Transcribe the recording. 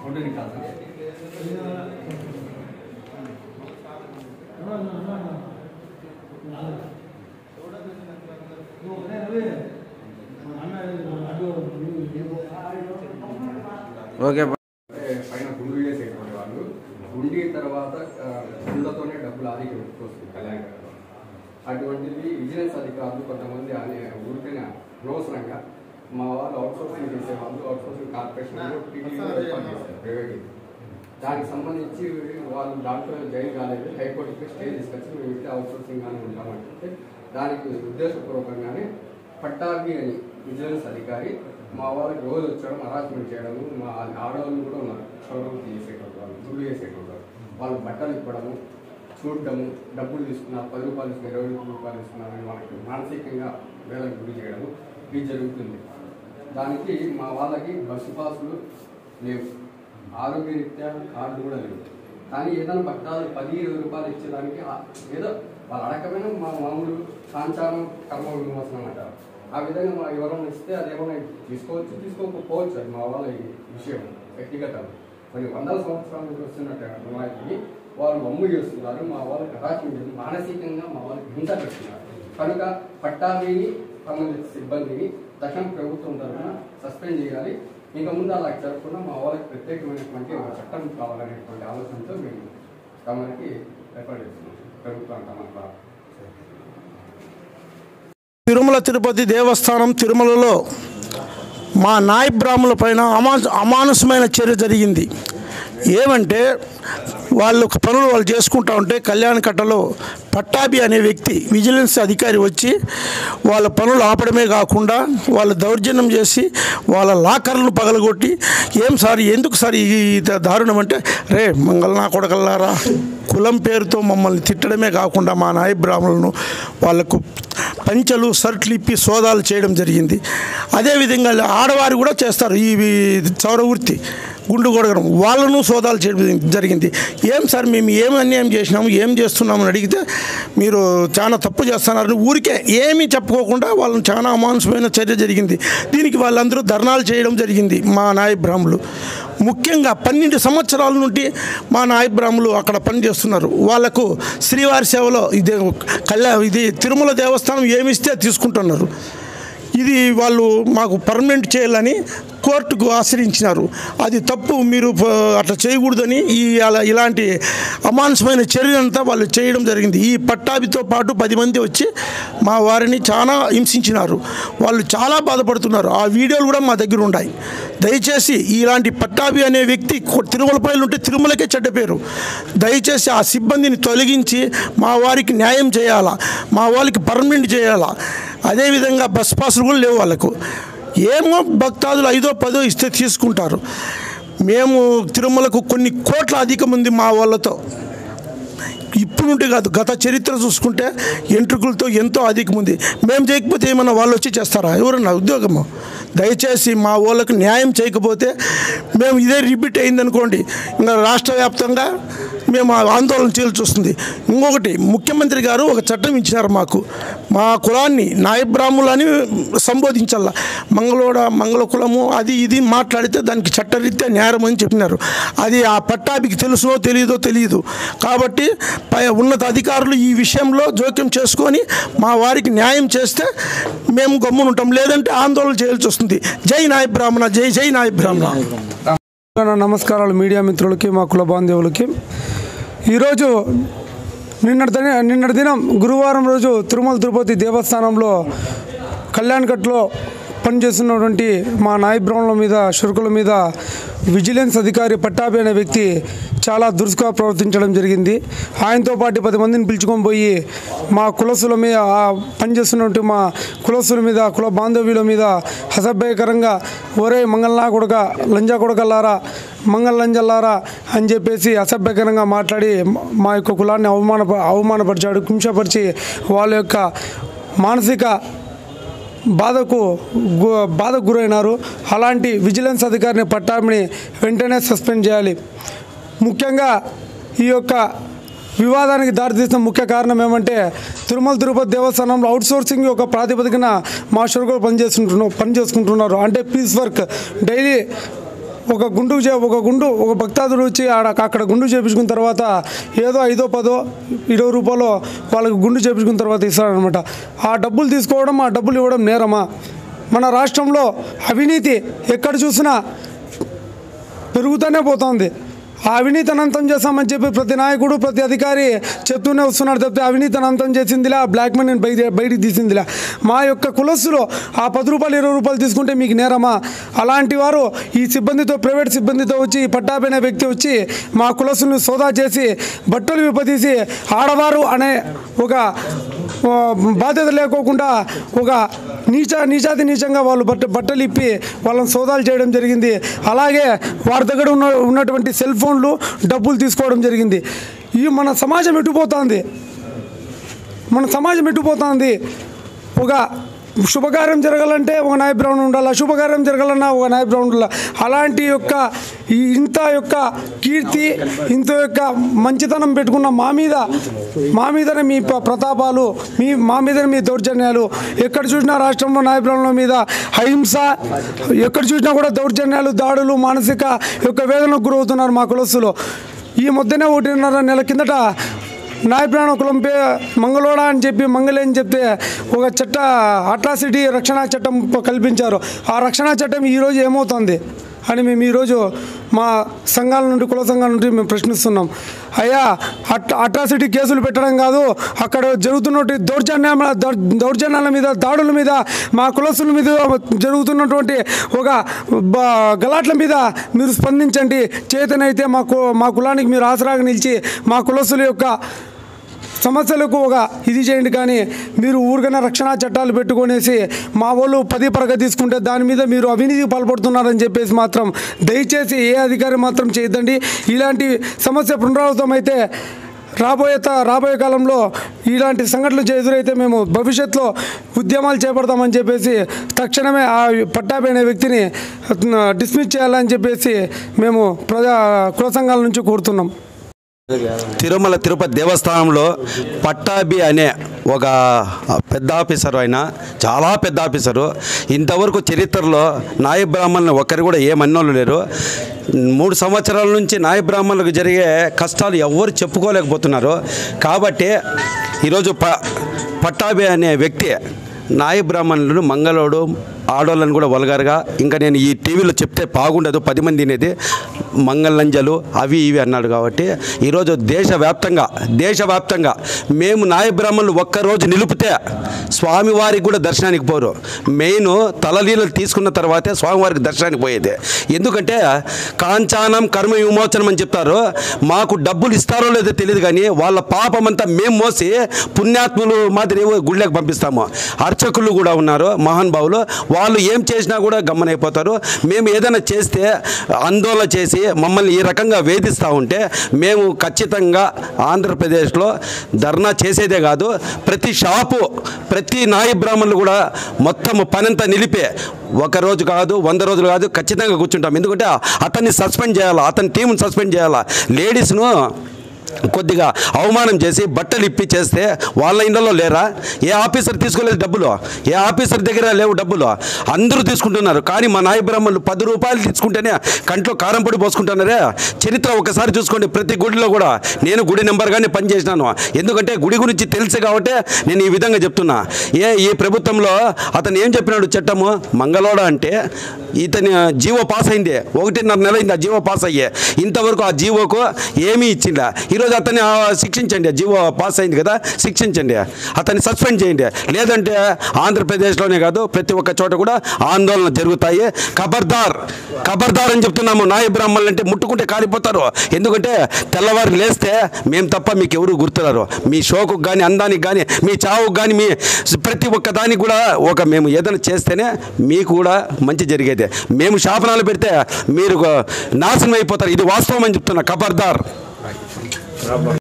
Photo కాదు okay పైన గుండు వేసేటువంటి వాళ్ళు గుండి తర్వాత ఆ, గుండతోనే డబ్బులు ఆదికి పెట్టుకొస్తుంది కళ్యాణ గారిలో. అటువంటిది విజిలెన్స్ అధికారులు కొంతమంది అనే ఊరికైనా అనవసరంగా మా వాళ్ళు అవుట్ సోర్సింగ్ చేసే వాళ్ళు అవుట్ సోర్సింగ్ కార్పొరేషన్ ప్రైవేట్ దానికి సంబంధించి వాళ్ళు దాంట్లో జైలు కాలేదు హైకోర్టుకి స్టే తీసుకొచ్చి మేము ఇట్లా అవుట్ సోర్సింగ్ గానే ఉంటామంటే దానికి ఉద్దేశపూర్వకంగానే పట్టాభి అని విజిలెన్స్ అధికారి మా వాళ్ళకి రోజు వచ్చడం హరాస్మెంట్ చేయడము మా ఆడవాళ్ళు కూడా ఉన్నారు షోరూమ్ చేసేటువంటి వాళ్ళు గుళ్ళు చేసేటువంటి వాళ్ళు వాళ్ళు బట్టలు ఇవ్వడము చూడడము డబ్బులు తీసుకున్నారు పది రూపాయలు తీసుకున్నారు ఇరవై ఐదు రూపాయలు తీసుకున్నారని వాళ్ళకి మానసికంగా వేలకు గురి చేయడము ఇది జరుగుతుంది దానికి మా వాళ్ళకి బస్సు పాసులు లేవు ఆరోగ్య రీత్యా కార్డు కూడా లేవు కానీ ఏదైనా పట్టాలు పది ఇరవై రూపాయలు ఇచ్చేదానికి ఆ- ఏదో వాళ్ళు అడగకపోయినా మా మామూలు సాంచారం కర్మ విమోచనం అంటారు ఆ విధంగా మా ఎవరైనా ఇస్తే అది ఏమైనా తీసుకోవచ్చు తీసుకోకపోవచ్చు అది మా వాళ్ళ ఈ విషయం వ్యక్తిగతం మరి వందల సంవత్సరాల నుంచి వస్తున్నట్టు అమ్మాయికి వాళ్ళు అమ్ము చేస్తున్నారు మా వాళ్ళకి హరాస్మెంట్ చేస్తున్నారు మానసికంగా మా వాళ్ళకి హింస పెడుతున్నారు కనుక పట్టాభిని సంబంధించిన సిబ్బందిని దశం ప్రభుత్వం తరఫున సస్పెండ్ చేయాలి ఇంకా ముందు అలా జరగకుండా మా వాళ్ళకి ప్రత్యేకమైనటువంటి ఒక చట్టం కావాలనేటువంటి ఆలోచనతో మేము తమకి ఏర్పాటు చేస్తున్నాం ప్రభుత్వం తమ ద్వారా తిరుమల తిరుపతి దేవస్థానం తిరుమలలో మా నాయ బ్రాహ్మణుల పైన అమా అమానుషమైన చర్య జరిగింది ఏమంటే వాళ్ళు పనులు వాళ్ళు చేసుకుంటా ఉంటే కళ్యాణ కట్టలో పట్టాభి అనే వ్యక్తి విజిలెన్స్ అధికారి వచ్చి వాళ్ళ పనులు ఆపడమే కాకుండా వాళ్ళ దౌర్జన్యం చేసి వాళ్ళ లాకర్లను పగలగొట్టి ఏం సార్ ఎందుకు సార్ ఈ దారుణం అంటే రే మంగళ నా కొడకల్లారా కులం పేరుతో మమ్మల్ని తిట్టడమే కాకుండా మా నాయ బ్రాహ్మణులను వాళ్ళకు పంచలు షర్ట్లు ఇప్పి సోదాలు చేయడం జరిగింది అదేవిధంగా ఆడవారు కూడా చేస్తారు ఈ ఈ చౌర వృత్తి గుండు కొడగడం వాళ్ళను సోదాలు చేయడం జరిగింది ఏం సార్ మేము ఏం అన్యాయం చేసినాము ఏం చేస్తున్నాము అని అడిగితే మీరు చాలా తప్పు చేస్తున్నారని ఊరికే ఏమీ చెప్పుకోకుండా వాళ్ళని చాలా అమానుషమైన చర్య జరిగింది దీనికి వాళ్ళందరూ ధర్నాలు చేయడం జరిగింది మా నాయ బ్రాహ్మణులు ముఖ్యంగా పన్నెండు సంవత్సరాల నుండి మా నాయ బ్రాహ్మణులు అక్కడ పనిచేస్తున్నారు వాళ్ళకు శ్రీవారి సేవలో ఇది కళ్యాణ ఇది తిరుమల దేవస్థానం ఏమిస్తే తీసుకుంటున్నారు ఇది వాళ్ళు మాకు పర్మనెంట్ చేయాలని కోర్టుకు ఆశ్రయించినారు అది తప్పు మీరు ప- అట్లా చేయకూడదని ఈ అలా ఇలాంటి అమానుషమైన చర్యలంతా వాళ్ళు చేయడం జరిగింది ఈ పట్టాభితో పాటు పది మంది వచ్చి మా వారిని చాలా హింసించినారు వాళ్ళు చాలా బాధపడుతున్నారు ఆ వీడియోలు కూడా మా దగ్గర ఉన్నాయి దయచేసి ఇలాంటి పట్టాభి అనే వ్యక్తి కొ- తిరుమలపైన ఉంటే తిరుమలకే చెడ్డ పేరు దయచేసి ఆ సిబ్బందిని తొలగించి మా వారికి న్యాయం చేయాలా మా వాళ్ళకి పర్మనెంట్ చేయాలా అదేవిధంగా బస్ పాసులు కూడా లేవు వాళ్ళకు ఏమో భక్తాదులు ఐదో పదో ఇస్తే తీసుకుంటారు మేము తిరుమలకు కొన్ని కోట్ల అధికం ఉంది మా వాళ్ళతో ఇప్పుడు నుండి కాదు గత చరిత్ర చూసుకుంటే ఎంట్రుకులతో ఎంతో అధికం ఉంది మేము చేయకపోతే ఏమన్నా వాళ్ళు వచ్చి చేస్తారా ఎవరన్నా ఉద్యోగము దయచేసి మా వాళ్ళకు న్యాయం చేయకపోతే మేము ఇదే రిపీట్ అయిందనుకోండి ఇంకా రాష్ట్ర వ్యాప్తంగా మేము ఆందోళన చేయాల్సి వస్తుంది ఇంకొకటి ముఖ్యమంత్రి గారు ఒక చట్టం ఇచ్చినారు మాకు మా కులాన్ని నాయ బ్రాహ్మణులని సంబోధించాల మంగళోడ మంగళ కులము అది ఇది మాట్లాడితే దానికి చట్టరీత్యా న్యాయం అని చెప్పినారు అది ఆ పట్టాభికి తెలుసునో తెలియదో తెలియదు కాబట్టి పై ఉన్నత అధికారులు ఈ విషయంలో జోక్యం చేసుకొని మా వారికి న్యాయం చేస్తే మేము గమ్మునుంటాం లేదంటే ఆందోళన చేయాల్సి వస్తుంది జై నాయ బ్రాహ్మణ జై జై నాయ బ్రాహ్మణ నా నమస్కారాలు మీడియా మిత్రులకి మా కుల బాంధవులకి ఈరోజు నిన్నటి దిన- నిన్నటి దినం గురువారం రోజు తిరుమల తిరుపతి దేవస్థానంలో కళ్యాణ్ఘట్లో పనిచేస్తున్నటువంటి మా నాయ బ్రాహ్మణుల మీద షురుకుల మీద విజిలెన్స్ అధికారి పట్టాభి అనే వ్యక్తి చాలా దురుసుగా ప్రవర్తించడం జరిగింది ఆయనతో పాటు పది మందిని పిలుచుకొని పోయి మా కులసుల మీద ఆ పనిచేస్తున్నట్టు మా కులసుల మీద కుల బాంధవ్యుల మీద అసభ్యకరంగా ఒరే మంగళనా కొడక లంజా కొడకల్లారా మంగళ లంజల్లారా అని చెప్పేసి అసభ్యకరంగా మాట్లాడి మా యొక్క కులాన్ని అవమాన అవమానపరిచాడు హింసపరిచి వాళ్ళ యొక్క మానసిక బాధకు గు- బాధకు గురైనారు అలాంటి విజిలెన్స్ అధికారిని పట్టామిని వెంటనే సస్పెండ్ చేయాలి ముఖ్యంగా ఈ యొక్క వివాదానికి దారితీసిన ముఖ్య కారణం ఏమంటే తిరుమల తిరుపతి దేవస్థానంలో అవుట్ సోర్సింగ్ యొక్క ప్రాతిపదికన మా షురుకులు పనిచేస్తుంటున్నారు పనిచేసుకుంటున్నారు అంటే పీస్ వర్క్ డైలీ ఒక గుండు చే ఒక గుండు ఒక భక్తాదుడు వచ్చి ఆడ అక్కడ గుండు చేపించుకున్న తర్వాత ఏదో ఐదో పదో ఇరవై రూపాయలు వాళ్ళకి గుండు చేపించుకున్న తర్వాత ఇస్తారనమాట ఆ డబ్బులు తీసుకోవడం ఆ డబ్బులు ఇవ్వడం నేరమా మన రాష్ట్రంలో అవినీతి ఎక్కడ చూసినా పెరుగుతూనే పోతుంది ఆ అవినీతిని అంతం చేస్తామని చెప్పి ప్రతి నాయకుడు ప్రతి అధికారి చెప్తూనే వస్తున్నాడు తప్పితే అవినీతిని అంతం చేసిందిలే ఆ బ్లాక్ మనీని బయట బయటికి తీసిందిలే మా యొక్క కులస్సులో ఆ పది రూపాయలు ఇరవై రూపాయలు తీసుకుంటే మీకు నేరమా అలాంటి వారు ఈ సిబ్బందితో ప్రైవేట్ సిబ్బందితో వచ్చి ఈ పట్టాపైన వ్యక్తి వచ్చి మా కులస్సులను సోదా చేసి బట్టలు విప్పదీసి ఆడవారు అనే ఒక ఆ, బాధ్యత లేకోకుండా ఒక నీచ నీచాతి నీచంగా వాళ్ళు బట్ట బట్టలు ఇప్పి వాళ్ళని సోదాలు చేయడం జరిగింది అలాగే వారి దగ్గర ఉన్న ఉన్నటువంటి సెల్ ఫోన్లు డబ్బులు తీసుకోవడం జరిగింది ఈ మన సమాజం ఎటుపోతుంది మన సమాజం ఎటుపోతుంది ఒక శుభకార్యం జరగాలంటే ఒక నాయ బ్రౌన్ ఉండాలి అశుభకార్యం జరగాలన్నా ఒక నాయ బ్రౌన్ ఉండాలి అలాంటి యొక్క ఈ ఇంత యొక్క కీర్తి ఇంత యొక్క మంచితనం పెట్టుకున్న మా మీద మా మీదనే మీ ప్ర- ప్రతాపాలు మీ మా మీదనే మీ దౌర్జన్యాలు ఎక్కడ చూసినా రాష్ట్రంలో నాయ బ్రౌన్ల మీద అహింస ఎక్కడ చూసినా కూడా దౌర్జన్యాలు దాడులు మానసిక యొక్క వేదనకు గురవుతున్నారు మా కులస్తులు ఈ మధ్యనే ఒకటిన్నర నెల కిందట నాయప్రాణ కులం పే మంగళోడ అని చెప్పి మంగళే అని చెప్తే ఒక చట్ట అట్రాసిటీ రక్షణ చట్టం ప- కల్పించారు ఆ రక్షణ చట్టం ఈరోజు ఏమవుతుంది అని మేము ఈరోజు మా సంఘాల నుండి కుల సంఘాల నుండి మేము ప్రశ్నిస్తున్నాం అయ్యా అట్ అట్రాసిటీ కేసులు పెట్టడం కాదు అక్కడ జరుగుతున్నటువంటి దౌర్జన్య దౌర్- దౌర్జన్యాల మీద దాడుల మీద మా కులస్తుల మీద జరుగుతున్నటువంటి ఒక బ- గలాట్ల మీద మీరు స్పందించండి చేతనైతే మా కు మా కులానికి మీరు ఆసరాగా నిలిచి మా కులస్తుల యొక్క సమస్యలకు ఒక ఇది చేయండి కానీ మీరు ఊరికైనా రక్షణ చట్టాలు పెట్టుకొనేసి మా వాళ్ళు పది పరగ తీసుకుంటే దాని మీద మీరు అవినీతికి పాల్పడుతున్నారని చెప్పేసి మాత్రం దయచేసి ఏ అధికారి మాత్రం చేయొద్దండి ఇలాంటి సమస్య పునరావృతం అయితే రాబోయే త- రాబోయే కాలంలో ఇలాంటి సంఘటనలు చే- ఎదురైతే మేము భవిష్యత్తులో ఉద్యమాలు చేపడతామని చెప్పేసి తక్షణమే ఆ పట్టాపైన వ్యక్తిని డిస్మిస్ చేయాలని చెప్పేసి మేము ప్రజా కుల సంఘాల నుంచి కోరుతున్నాం తిరుమల తిరుపతి దేవస్థానంలో పట్టాభి అనే ఒక పెద్ద ఆఫీసర్ ఆయన చాలా పెద్ద ఆఫీసరు ఇంతవరకు చరిత్రలో నాయ బ్రాహ్మణులు ఒక్కరు కూడా ఏమన్నోళ్ళు లేరు మూడు సంవత్సరాల నుంచి నాయ బ్రాహ్మణులకు జరిగే కష్టాలు ఎవ్వరు చెప్పుకోలేకపోతున్నారు కాబట్టి ఈరోజు ప పట్టాభి అనే వ్యక్తి నాయ బ్రాహ్మణులను మంగళోడు ఆడోళ్ళని కూడా వల్గారుగా ఇంకా నేను ఈ టీవీలో చెప్తే బాగుండదు పది మంది అనేది మంగళంజలు అవి ఇవి అన్నాడు కాబట్టి ఈరోజు దేశవ్యాప్తంగా దేశవ్యాప్తంగా మేము నాయ బ్రాహ్మణులు ఒక్కరోజు నిలిపితే స్వామివారికి కూడా దర్శనానికి పోరు మెయిన్ తలలీలలు తీసుకున్న తర్వాతే స్వామివారికి దర్శనానికి పోయేది ఎందుకంటే కాంచానం కర్మ విమోచనం అని చెప్తారు మాకు డబ్బులు ఇస్తారో లేదో తెలియదు కానీ వాళ్ళ పాపమంతా మేము మోసి పుణ్యాత్ములు మాదిరి గుళ్ళకి పంపిస్తాము అర్చకులు కూడా ఉన్నారు మహానుభావులు వాళ్ళు ఏం చేసినా కూడా గమ్మనైపోతారు మేము ఏదైనా చేస్తే ఆందోళన చేసి మమ్మల్ని ఈ రకంగా వేధిస్తూ ఉంటే మేము ఖచ్చితంగా ఆంధ్రప్రదేశ్లో ధర్నా చేసేదే కాదు ప్రతి షాపు ప్రతి నాయ బ్రాహ్మణులు కూడా మొత్తం పనంతా నిలిపే ఒక రోజు కాదు వంద రోజులు కాదు ఖచ్చితంగా కూర్చుంటాం ఎందుకంటే అతన్ని సస్పెండ్ చేయాలా అతని టీంని సస్పెండ్ చేయాలా లేడీస్ను కొద్దిగా అవమానం చేసి బట్టలు ఇప్పి చేస్తే వాళ్ళ ఇండ్లలో లేరా ఏ ఆఫీసర్ తీసుకోలేదు డబ్బులు ఏ ఆఫీసర్ దగ్గర లేవు డబ్బులు అందరూ తీసుకుంటున్నారు కానీ మా నాయ బ్రాహ్మణులు పది రూపాయలు తీసుకుంటేనే కంట్లో కారం పొడి పోసుకుంటున్నారే చరిత్ర ఒకసారి చూసుకోండి ప్రతి గుడిలో కూడా నేను గుడి నెంబర్గానే పనిచేసినాను ఎందుకంటే గుడి గురించి తెలుసు కాబట్టి నేను ఈ విధంగా చెప్తున్నా ఏ ఈ ప్రభుత్వంలో అతను ఏం చెప్పినాడు చట్టము మంగళోడ అంటే ఇతని జీవో పాస్ అయింది ఒకటిన్నర నెల అయింది ఆ జీవో పాస్ అయ్యే ఇంతవరకు ఆ జీవోకు ఏమీ ఇచ్చిందా ఈరోజు అతన్ని ఆ, శిక్షించండి ఆ జీవో పాస్ అయింది కదా శిక్షించండి అతన్ని సస్పెండ్ చేయండి లేదంటే ఆంధ్రప్రదేశ్లోనే కాదు ప్రతి ఒక్క చోట కూడా ఆందోళన జరుగుతాయి ఖబర్దార్ ఖబర్దార్ అని చెప్తున్నాము నాయ బ్రాహ్మణులు అంటే ముట్టుకుంటే కాలిపోతారు ఎందుకంటే తెల్లవారు లేస్తే మేము తప్ప మీకు ఎవరు గుర్తురారు మీ షోకు కానీ అందానికి కానీ మీ చావుకు కానీ మీ ప్రతి ఒక్క దానికి కూడా ఒక మేము ఏదైనా చేస్తేనే మీకు కూడా మంచి జరిగేది మేము శాపనాలు పెడితే మీరు నాశనం అయిపోతారు ఇది వాస్తవం అని చెప్తున్నా ఖబర్దార్